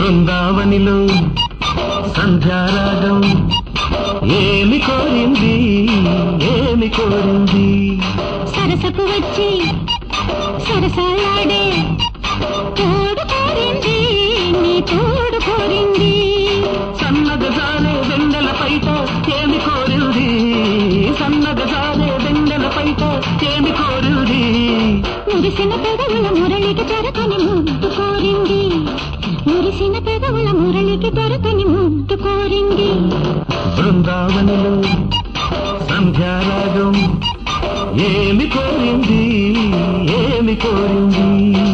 బృందావనిలో సంధ్యారాగం ఏమి కోరింది ఏమి కోరింది సరసకు వచ్చి సరసాలాడే తోడు కోరింది నీ తోడు కోరింది సన్నగజాలే వెన్నెల పైట ఏమి కోరింది సన్నగజాలే వెన్నెల పైట ఏమి కోరింది మురిసిన పెదవుల మురళికి దొరకని ముద్దు కోరింది మురిసిన పెదవుల మురళికి దొరకని ముద్దు కోరింది బృందావనిలో సంధ్యారాగం ఏమి కోరింది ఏమి కోరింది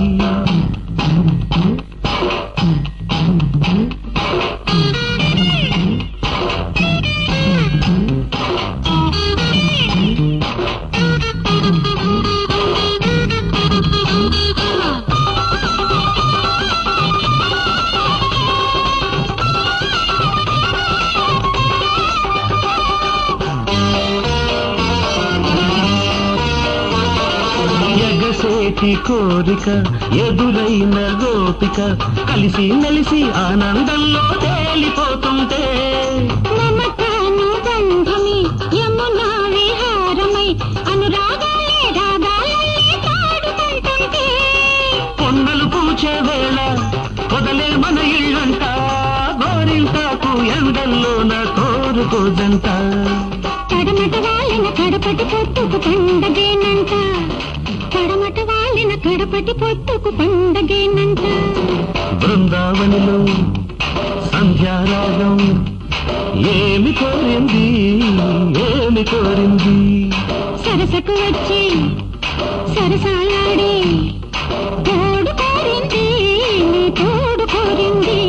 ఎగసేటి కోరిక ఎదురైన గోపిక కలిసి మెలిసి ఆనందంలో తేలిపోతుంటే మమతాను బంధమి యమునా విహారమై అనురాగాలే రాగాలే పాడుకుంటుంటే కొండలు పూచే వేళ పొదలే మన ఇళ్ళంట గోరింటాకు ఎండల్లోన కోరుకోజంట కడమట వాలిన కడపటి పొత్తుకు పండగేనంట కడమట వాలిన కడపటి పొత్తుకు పండగేనంట బృందావనిలో సంధ్యారాగం ఏమి కోరింది ఏమి కోరింది సరసకు వచ్చి సరసాలాడే తోడు కోరింది నీ తోడు కోరింది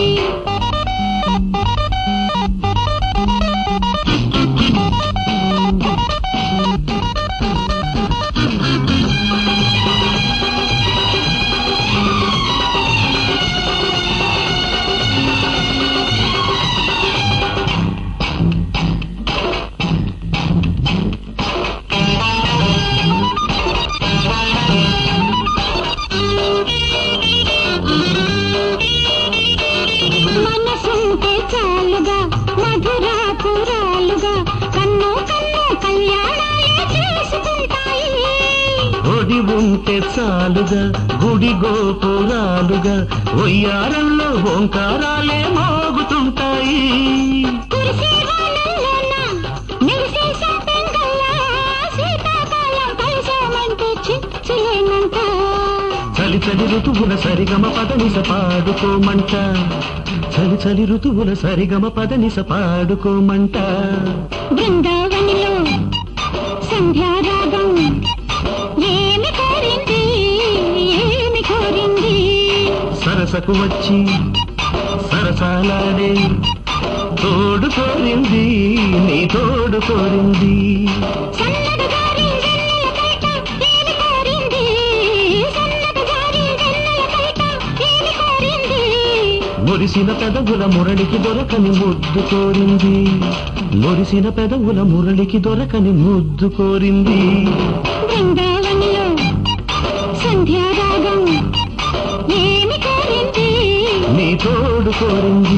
మనసుంటే చాలుగా మధురాపురాలుగా కన్ను కన్ను కళ్యాణాలే చేసుకుంటాయి ఒడి ఉంటే చాలుగా గుడి గోపురాలుగా ఒయ్యారంలో ఓంకారాలే మోగుతుంటాయి కురిసే వానల్లోన మెరిసే సంపెంగల్లా శీతాకాలం కలిసామంటే చిచ్చులేనంట చలి చలి ఋతువుల సరిగమ పదనిస పాడుకోమంట చలి చలి ఋతువుల సరిగమ పదనిస పాడుకోమంట బృందావనిలో సంధ్యారాగం ఏమి కోరింది ఏమి కోరింది సరసకు వచ్చి సరసాలాడే తోడు కోరింది నీ తోడు కోరింది సన్నగా జారి వెన్నెల కైట ఏమి కోరింది సన్నగా జారి వెన్నెల కైట ఏమి కోరింది మురిసిన పెదవుల మురళికి దొరకని ముద్దు కోరింది మురిసిన పెదవుల మురళికి దొరకని ముద్దు కోరింది బృందావనిలో సంధ్యారాగం ఏమి కోరింది నీ తోడు కోరింది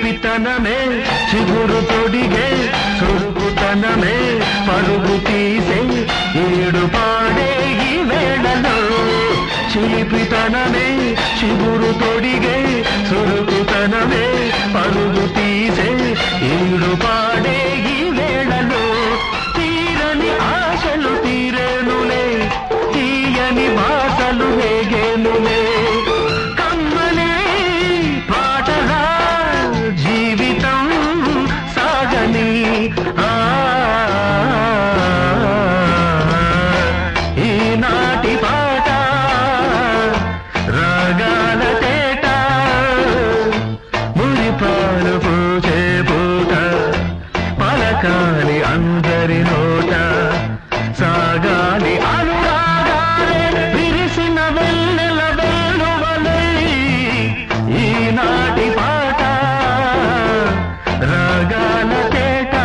చిలిపితనమే చిగురు తొడిగే చురుకుతనమే పరుగు తీసే ఏడు పాడే ఈ వేళలో చిలిపితనమే చిగురు తొడిగే చురుకుతనమే పరుగు తీసే ఏడు పాడే ఈ వేళలో తీరని ఆశలు తీరేనులే తీయని భాషలు వేగేనులే కమ్మనే పాటలా జీవితం సాగని ఆ ఈనాటి పాట రాగాల తేట మురిపాలు పూచే పూట పలకాలి అందరి నోట సాగాలి అనురాగాలే విరిసిన వెన్నెల వెల్లువలై ఈనాటి పాట రాగాల తేట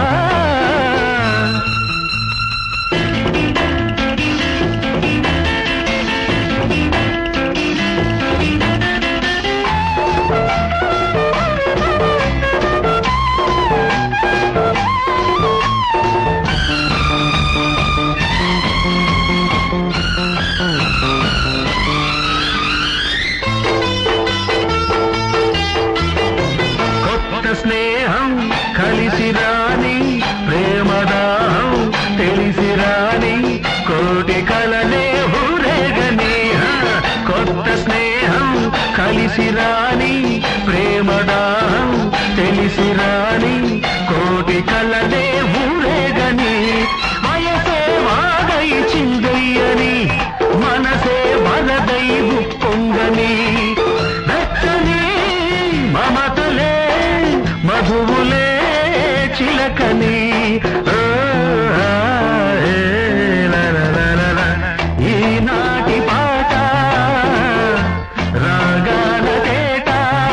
కొత్త స్నేహం కలిసి రాని ప్రేమదాహం తెలిసి రాని కోటి కలలే ఊరేగని హా. కొత్త స్నేహం కలిసి రాని ప్రేమదాహం తెలిసి రాని కోటి కలలే ఊరేగని వయసే వాగై చిందయ్యని మనసే వరదై ఉప్పొంగని వెచ్చని మమతలే మధువులే చిలకని ఓ, ఆ, ఏ, ల, ల, ల, ల, ల. ఈనాటి పాట రాగాల తేట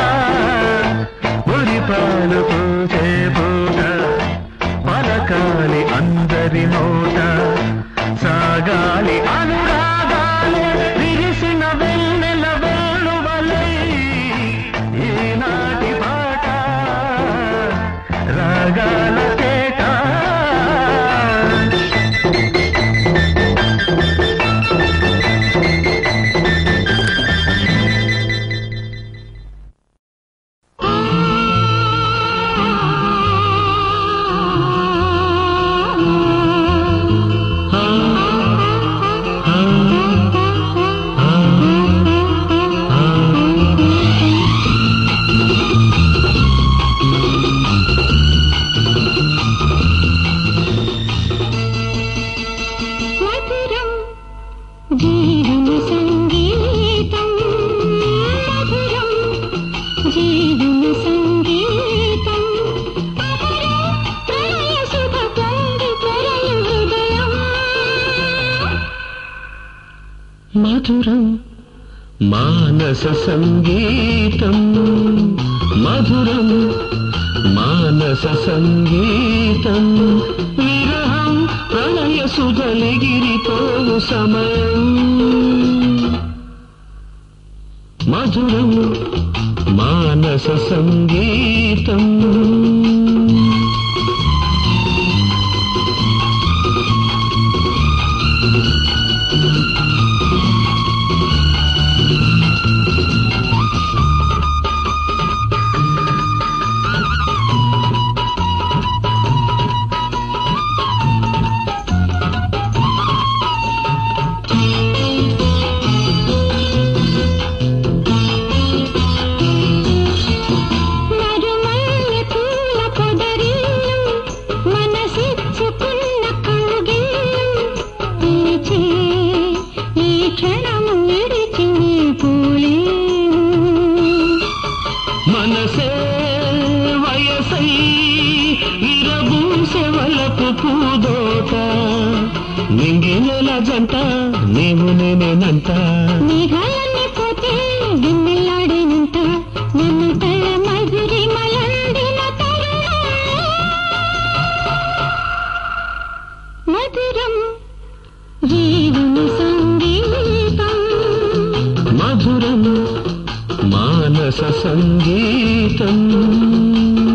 మురిపాలు పూచే పూట పలకాలి అందరి నోట సాగాలి అనురాగాలే విరిసిన వెన్నెల వెల్లువలై ఈనాటి పాట రాగాల తేట మధురం జీవన సంగీతం మధురం జీవన సంగీతం అమరం ప్రళయ సుఖ పొంగి ప్రళయ హృదయం మధురం మానస సంగీతం మధురం మానస సంగీతం విరహం ప్రళయ సుజలిగిరిపోవు సమయం మధురం మానస సంగీతం మరుమల్లె పూల పొదరిల్లు మనసిచ్చుకున్న కౌగిల్లు పిలిచే ఈ క్షణము విడిచి పోలేను మనసే వయసై విరబూసె వలపు పూదోట నింగినెల జంట నీవు నేనేనంట మేఘాలన్నీ పోతే వెన్నెల్లాడేనంట నన్ను తల మధురి మలందిన మధురం జీవన సంగీతం మధురం మానస సంగీతం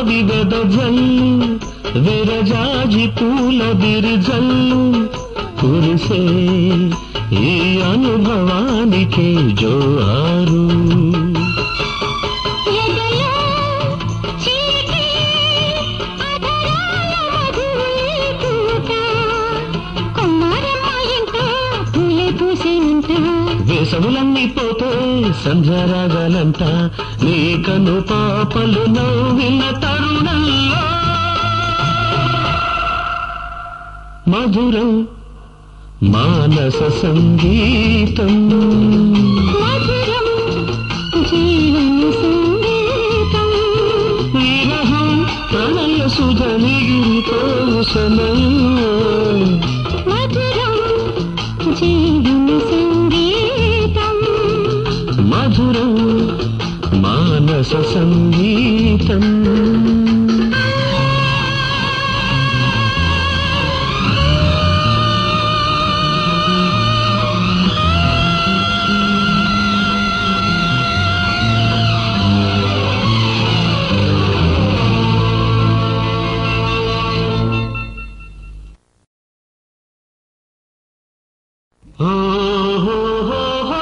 గులాబీ వెదజల్లు విరజాజి పూల బిరిజల్లు కురిసే ఈ అనుభవానికి జోహారు ఎదలో చీటి అధరాల మధువే పూట కొమ్మారమ్మ ఇంట పూలే పూసేనంట వేసవులన్నీ పోతే సంధ్యారాగాలంట నీ కను పాపలు నవ్విన తరుణంలో మధురం మానస సంగీతం మధురం జీవన సంగీతం విరహం ప్రణయ సుధనిగిరితో సమయం మధురం జీవన సంగీతం మధురం మానస సంగీతం ఓ హో హో హో.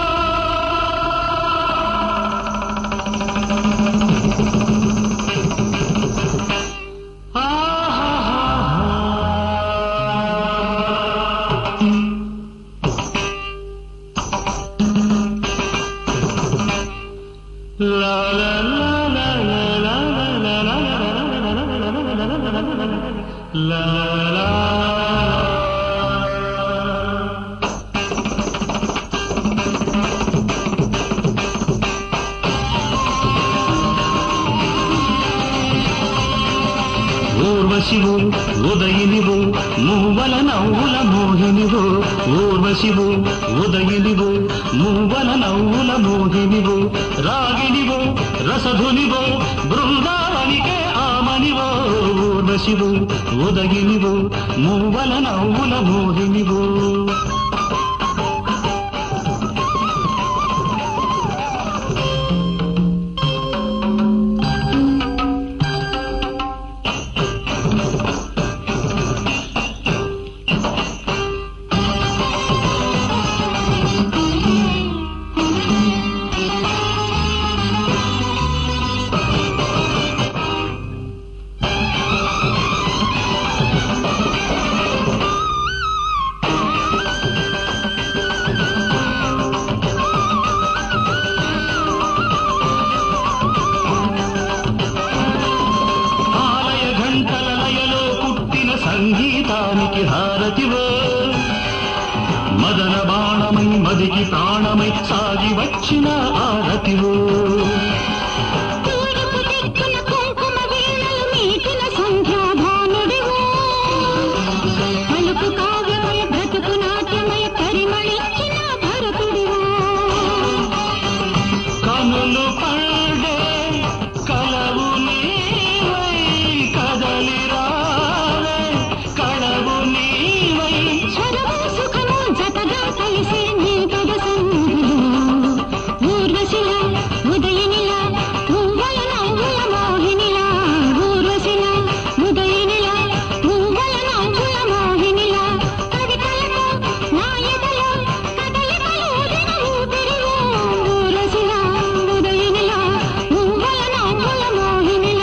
ఊర్వశివు ఉదయినివు మూవల నవ్వుల మోహినివు ఊర్వశివు ఉదయినివు మూవల నవ్వుల మోహినివు రాగినివు రసధునివు బృందావనికే ఆమనివో ఊర్వశివు ఉదయినివు మూవల నవ్వుల మోహినివు ఆలయ ఘంటల లయలో పుట్టిన సంగీతానికి హారతివో మదన బాణమై మదికి ప్రాణమై సాగి వచ్చిన ఆరతివో తూర్పు దిక్కున కుంకుమ వీణలు మీటిన సంధ్యాభానుడివో పలుకు కావ్యమయ బ్రతుకు నాట్యమయ పరిమళించిన భరతుడివో కనులు పడే కలవు నీవై కదలి రావే కళవు నీవై స్వరము సుఖము జతగా కలిసి నీ పద సన్నిధిలో ఊర్వశిల ఉదయనిల మువ్వల నవ్వుల మోహినిల ఊర్వశిల ఉదయనిల మువ్వల నవ్వుల మోహినిల కవితలతో నా ఎదలో కదలికలూదిన ఊపిరివో ఊర్వశిల ఉదయనిల మువ్వల నవ్వుల మోహినిల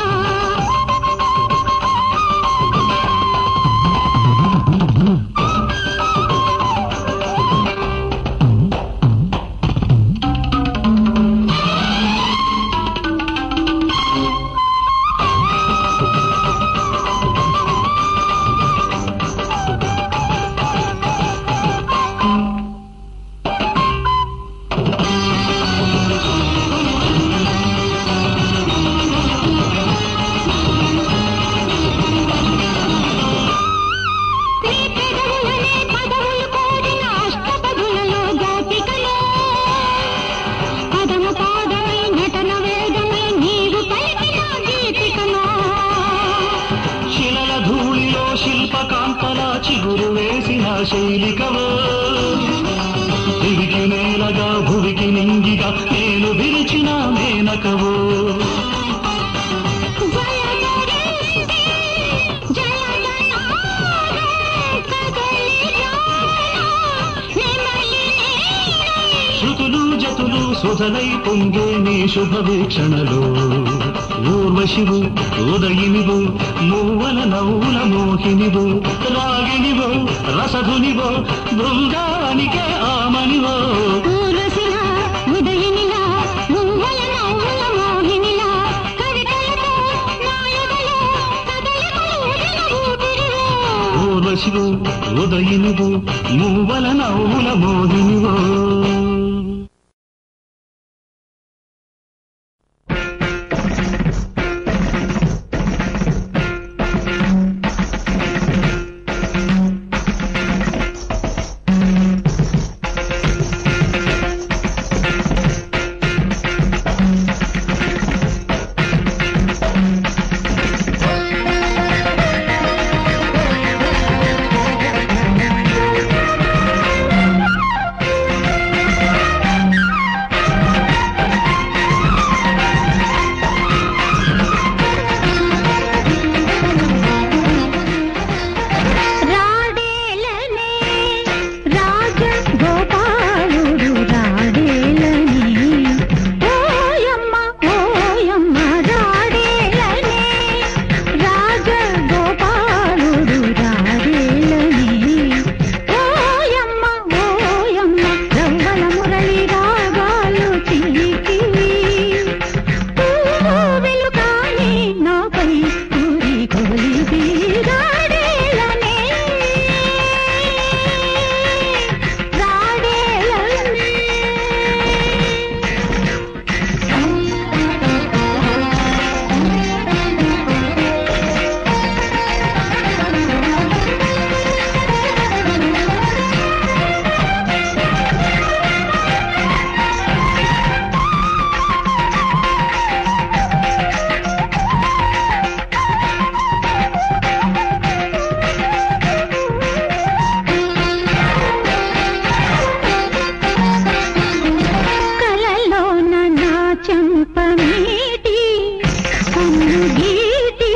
నీ పెదవులనే పదవులు కోరిన అష్టపదులలో గోపికలో పదము పాదమై నటన వేగమై నీవు పలికిన గీతికలో శిలల ధూళిలో శిల్పకాంతల చిగురు వేసిన శైలికవో దివికి నేలగా భువికి నింగిగా నేను విరిచిన మేనకవో జయ మొదలై పొంగే నీ శుభవీక్షణలో ఊర్వశివు ఉదయినివు మూవల నవ్వుల మోహినివు రాగినివో రసధునివో బృందానికే ఆమనివో ఊర్వశిలా, ఉదయినిలా, మువ్వల నవ్వుల మోహినిలా, కవితలతో నాయకులు, కదలికలు ఊదిన ఊపిరివో. ఊర్వశివు ఉదయినివు మూవల నవ్వుల మోహినివో రాడేలనే రాజగోపాలుడు రాడేలని ఓయమ్మ ఓయమ్మ రాడేలనే రాజగోపాలుడు రాడేలని ఓయమ్మ ఓయమ్మ రవ్వల మురళి రాగాలు చిలికి పువ్వులు కాని నాపై ఊరి కొలిది రాడేలనే రాడేలనే కలలోన నా చెంపమీటి కన్ను గీటి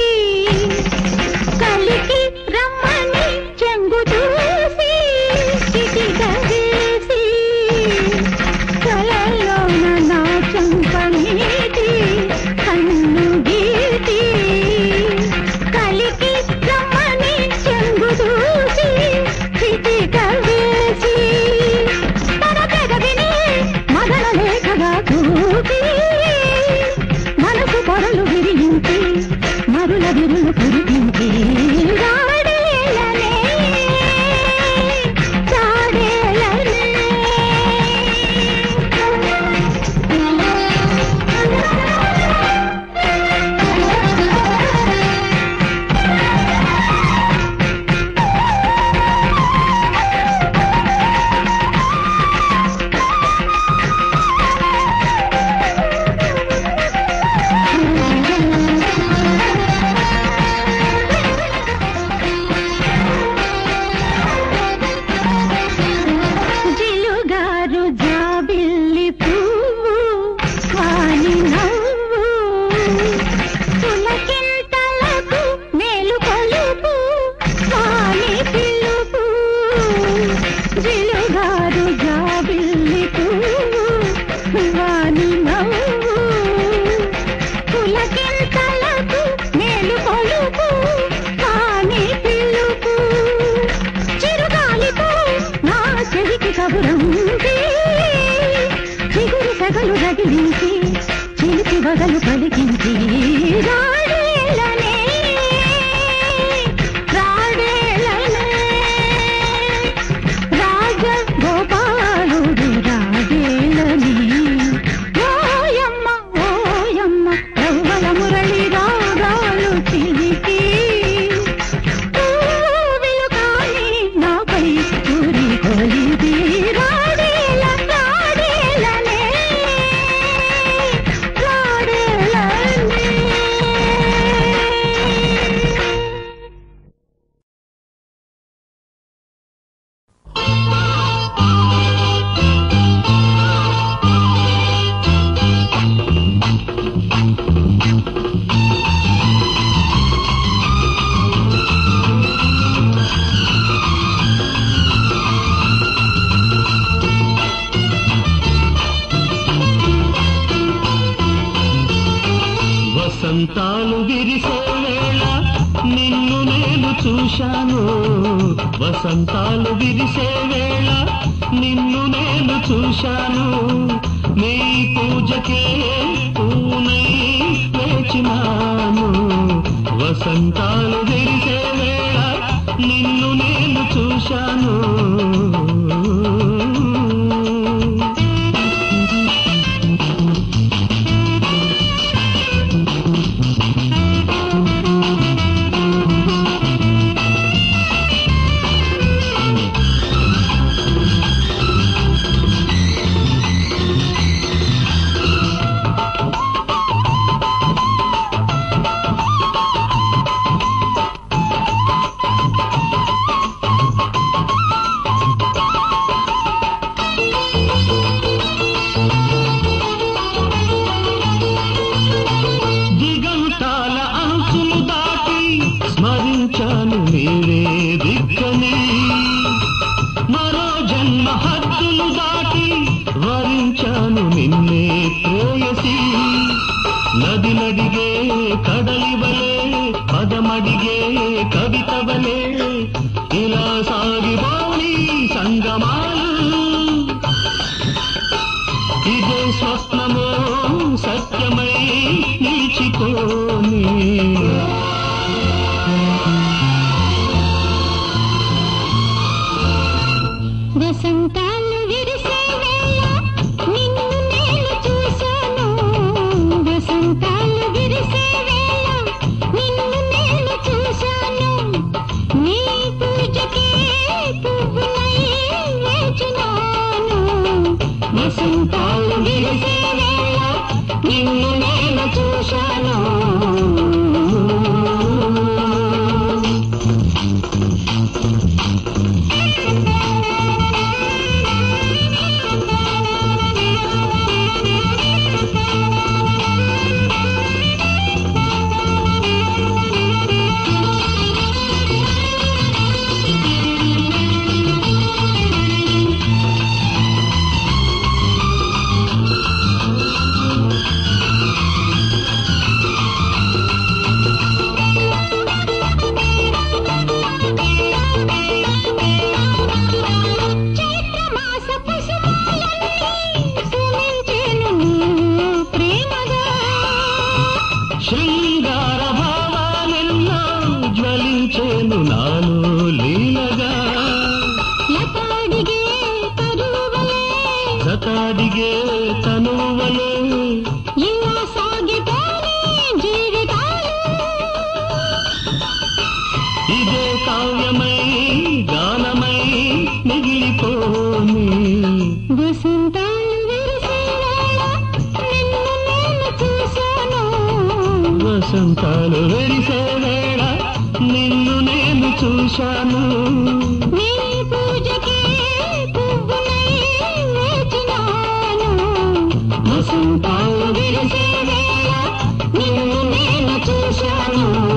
కలికి రమ్మని చెంగు చూసి చిటికవేసి కలలోన నా చెంపమీటి కన్ను గీటి కలికి రమ్మని చెంగు చూసి చిటికవేసి తన పెదవిని మదన లేఖగా చూపి మనసు పొరలు విరిగించి మరుల విరులు కురిపించి రాడేలనే రాడేలనే జిలుగారు జాబిల్లి పువ్వు వాని నవ్వు పులకింతలకు మేలు కొలుపు వాని పిలుపు జిలుగారు జాబిల్లి పువ్వు వాని నవ్వు పులకింతలకు మేలు కొలుపు వాని పిలుపు చిరుగాలితో నా చెవికి కబురంది చిగురు సగలు రగిలించి చిలిపి వగలు పలికించి రాడేలనే రాడేలనే రాజగోపాలుడు రాడేలని ఓయమ్మ ఓయమ్మ రవ్వల మురళి రాగాలు చిలికి పూవిలు కాని నాపై ఊరి కొలిది రాడేల రాడేలనే రాడేలనే వసంతాలు విరిసే వేళ నిన్ను నేను చూశాను వసంతాలు విరిసే వేళ నిన్ను నేను చూశాను నీ పూజకే పూనై వేచినాను వసంతాలు విరిసే వేళ నిన్ను నేను చూశాను దిగంతాల అంచులు దాటి స్మరించాను మీరే దిక్కని మరో జన్మ హద్దులు దాటి వరించాను నిన్నే ప్రేయసి నది నడిగే కడలి వలే పదమడిగే కవిత వలే ఇలా సాగిపోని సంగమాలు ఇదే స్వప్నమో సత్యమై నిలిచిపోని వసంతాలు విరిసే వేళ నిన్ను నేను చూశాను వసంతాలు విరిసే వేళ నిన్ను నేను చూశాను నీ పూజకే పువ్వులై వేచినాను వసంతాలు విరిసే వేళ నిన్ను నేను చూశాను చైత్రమాస కుసుమాలన్నీ సుమించెను ప్రేమగా శృంగార భావాలెన్నో జ్వలించేను నాలో లీలగా లతాడిగే తరువలే సతాడిగే తనువలే ఇలా సాగిపోని జీవితాలు ఇదే కావ్యమై గానమై మిగిలిపోని వసంతాలు విరిసే వేళ నిన్ను నేను చూశాను వసంతాలు వెరిసే వేళ నిన్ను నేను చూశాను నీ పూజకే పువ్వులై వేచినాను వసంతాలు విరిసే వేళ నిన్ను నేను చూశాను